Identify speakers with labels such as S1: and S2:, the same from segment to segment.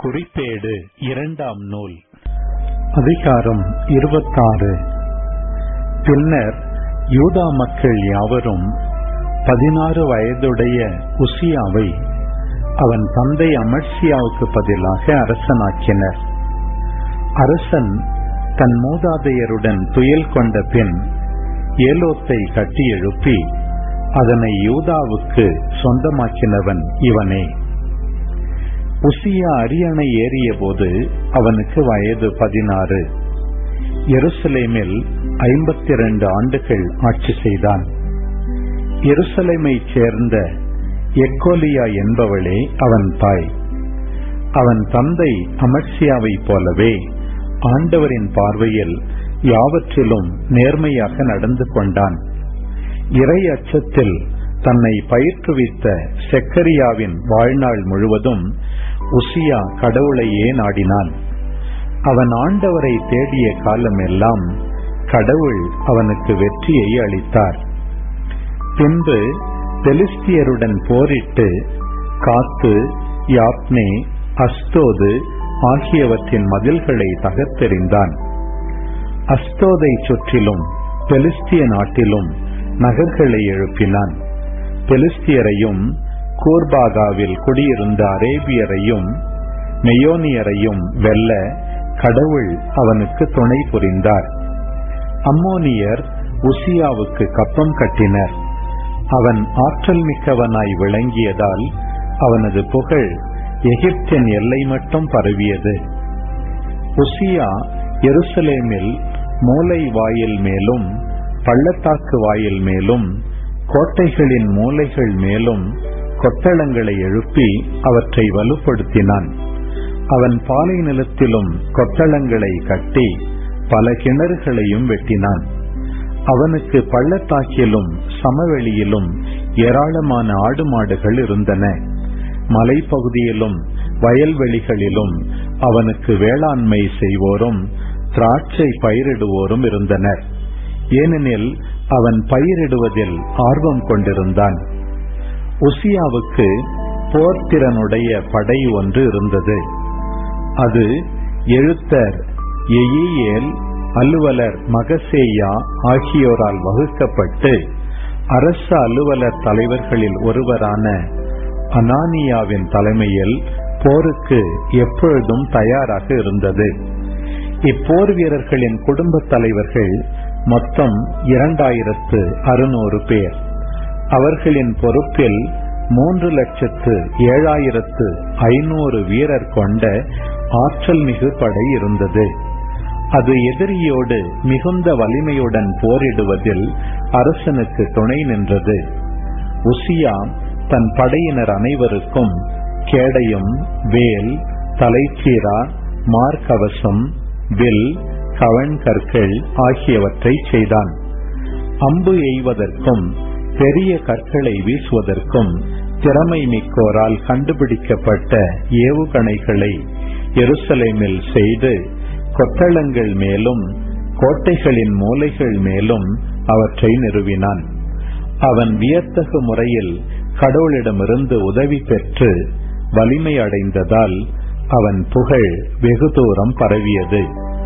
S1: குறிப்பேடு இரண்டாம் நூல்
S2: அதிகாரம் இருபத்தாறு பின்னர் யூதா மக்கள் யாவரும் பதினாறு வயதுடைய உசியாவை அவன் தந்தை அமர்சியாவுக்கு பதிலாக அரசனாக்கினர் அரசன் தன் மூதாதையருடன் துயில் கொண்ட பின் ஏலோத்தை கட்டி எழுப்பி அதனை யூதாவுக்கு சொந்தமாக்கினவன் இவனே உசியா அரியணை ஏறிய போது அவனுக்கு வயது பதினாறு எருசலேமில் ஐம்பத்தி இரண்டு ஆண்டுகள் ஆட்சி செய்தான் எருசலேமைச் சேர்ந்த எக்கோலியா என்பவளே அவன் தாய் அவன் தந்தை அமர்சியாவைப் போலவே ஆண்டவரின் பார்வையில் யாவற்றிலும் நேர்மையாக நடந்து கொண்டான் இறை அச்சத்தில் தன்னை பயிற்றுவித்த செக்கரியாவின் வாழ்நாள் முழுவதும் உசியா கடவுளையே நாடினான் அவன் ஆண்டவரை தேடிய காலமெல்லாம் கடவுள் அவனுக்கு வெற்றியை அளித்தார் பின்பு பெலிஸ்தியருடன் போரிட்டு காத்து யாப்னே அஸ்தோது ஆகியவற்றின் மதில்களை தகர்த்தெறிந்தான் அஸ்தோதை சுற்றிலும் பெலிஸ்திய நாட்டிலும் நகர்களை எழுப்பினான் பெலிஸ்தியரையும் கூர்பாகாவில் குடியிருந்த அரேபியரையும் மெயோனியரையும் வெல்ல கடவுள் அவனுக்கு துணை புரிந்தார் அம்மோனியர் உசியாவுக்கு கப்பம் கட்டினர் அவன் ஆற்றல் மிக்கவனாய் விளங்கியதால் அவனது புகழ் எகிப்தின் எல்லை மட்டும் பரவியது உசியா எருசலேமில் மூலை வாயில் மேலும் பள்ளத்தாக்கு வாயில் மேலும் கோட்டைகளின் மூலைகள் மேலும் கொத்தளங்களை எழுப்பி அவற்றை வலுப்படுத்தினான் அவன் பாலை நிலத்திலும் கொத்தளங்களை கட்டி பல கிணறுகளையும் வெட்டினான் அவனுக்கு பள்ளத்தாக்கிலும் சமவெளியிலும் ஏராளமான ஆடு மாடுகள் இருந்தன மலைப்பகுதியிலும் வயல்வெளிகளிலும் அவனுக்கு வேளாண்மை செய்வோரும் திராட்சை பயிரிடுவோரும் இருந்தனர் ஏனெனில் அவன் பயிரிடுவதில் ஆர்வம் கொண்டிருந்தான் உசியாவுக்கு போர்த்திறனுடைய படை ஒன்று இருந்தது அது எழுத்தர் எயியேல் அலுவலர் மகசேயா ஆகியோரால் வகுக்கப்பட்டு அரசு அலுவலர் தலைவர்களில் ஒருவரான அனானியாவின் தலைமையில் போருக்கு எப்பொழுதும் தயாராக இருந்தது இப்போர் வீரர்களின் குடும்ப தலைவர்கள் மொத்தம் இரண்டாயிரத்து அறுநூறு பேர் அவர்களின் பொறுப்பில் மூன்று லட்சத்து ஏழாயிரத்து ஐநூறு வீரர் கொண்ட ஆற்றல் மிகு படை இருந்தது அது எதிரியோடு மிகுந்த வலிமையுடன் போரிடுவதில் அரசனுக்கு துணை நின்றது உசியா தன் படையினர் அனைவருக்கும் கேடயம் வேல் தலைச்சீரா மார்க்கவசம் வில் கவன் கற்கள் ஆகியவற்றை செய்தான் அம்பு எய்வதற்கும் பெரிய கற்களை வீசுவதற்கும் திறமை மிக்கோரால் கண்டுபிடிக்கப்பட்ட ஏவுகணைகளை எருசலேமில் செய்து கொத்தளங்கள் மேலும் கோட்டைகளின் மூலைகள் மேலும் அவற்றை நிறுவினான் அவன் வியத்தகு முறையில் கடவுளிடமிருந்து உதவி பெற்று வலிமை அடைந்ததால் அவன் புகழ் வெகு தூரம் பரவியது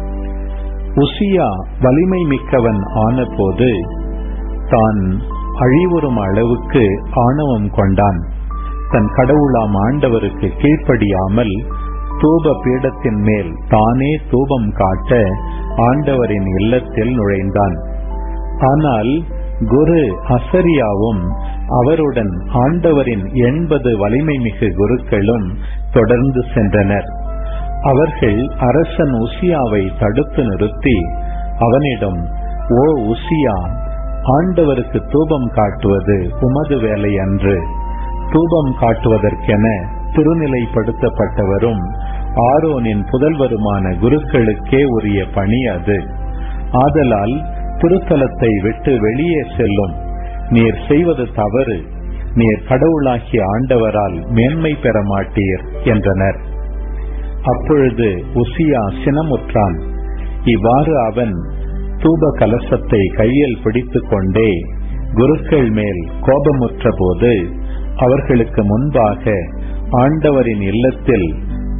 S2: உசியா வலிமை மிக்கவன் ஆனபோது தான் அழிவுறும் அளவுக்கு ஆணவம் கொண்டான் தன் கடவுளாம் ஆண்டவருக்கு கீழ்ப்படியாமல் தூப பீடத்தின் மேல் தானே தூபம் காட்ட ஆண்டவரின் இல்லத்தில் நுழைந்தான் ஆனால் குரு அசரியாவும் அவருடன் ஆண்டவரின் எண்பது வலிமை மிகு குருக்களும் தொடர்ந்து சென்றனர் அவர்கள் அரசன் உசியாவை தடுத்து நிறுத்தி அவனிடம் ஓ உசியா ஆண்டவருக்கு தூபம் காட்டுவது உமது வேலை அன்று தூபம் காட்டுவதற்கென திருநிலைப்படுத்தப்பட்டவரும் ஆரோனின் புதல்வருமான குருக்களுக்கே உரிய பணி அது ஆதலால் திருத்தலத்தை விட்டு வெளியே செல்லும் நீர் செய்வது தவறு நீர் கடவுளாகிய ஆண்டவரால் மேன்மை பெற மாட்டீர் என்றனர் அப்பொழுது உசியா சினமுற்றான் இவ்வாறு அவன் தூப கலசத்தை கையில் பிடித்துக் கொண்டே குருக்கள் மேல் கோபமுற்ற போது அவர்களுக்கு முன்பாக ஆண்டவரின் இல்லத்தில்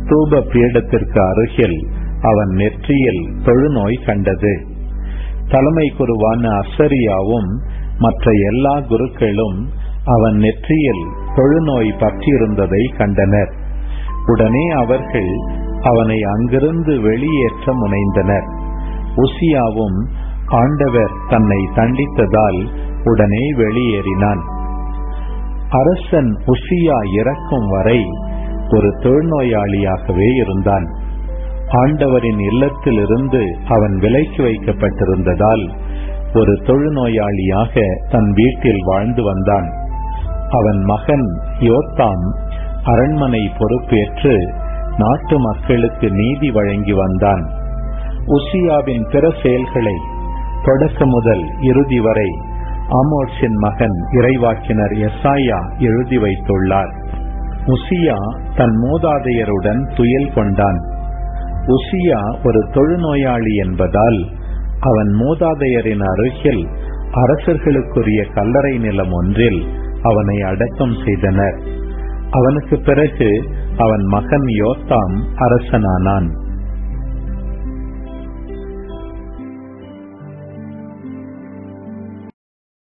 S2: தூப பீடத்திற்கு அருகில் அவன் நெற்றியில் தொழுநோய் கண்டது தலைமை குருவான அசரியாவும் மற்ற எல்லா குருக்களும் அவன் நெற்றியில் தொழுநோய் பற்றியிருந்ததை கண்டனர் உடனே அவர்கள் அவனை அங்கிருந்து வெளியேற்ற முனைந்தனர் உசியாவும் ஆண்டவர் தன்னை தண்டித்ததால் உடனே வெளியேறினான் அரசன் உசியா இறக்கும் வரை ஒரு தொழுநோயாளியாகவே இருந்தான் ஆண்டவரின் இல்லத்திலிருந்து அவன் விலைக்கு வைக்கப்பட்டிருந்ததால் ஒரு தொழுநோயாளியாக தன் வீட்டில் வாழ்ந்து வந்தான் அவன் மகன் யோத்தாம் அரண்மனை பொறுப்பேற்று நாட்டு மக்களுக்கு நீதி வழங்கி வந்தான் உசியாவின் பிற செயல்களை தொடக்க முதல் இறுதி வரை ஆமோட்சின் மகன் இறைவாக்கினர் எஸ்ஐயா எழுதி வைத்துள்ளார் உசியா தன் மூதாதையருடன் துயல் கொண்டான் உசியா ஒரு தொழுநோயாளி என்பதால் அவன் மூதாதையரின் அருகில் அரசர்களுக்குரிய கல்லறை நிலம் ஒன்றில் அவனை அடக்கம் செய்தனர் அவனுக்கு பிறகு அவன் மகன் யோத்தாம் அரசனானான்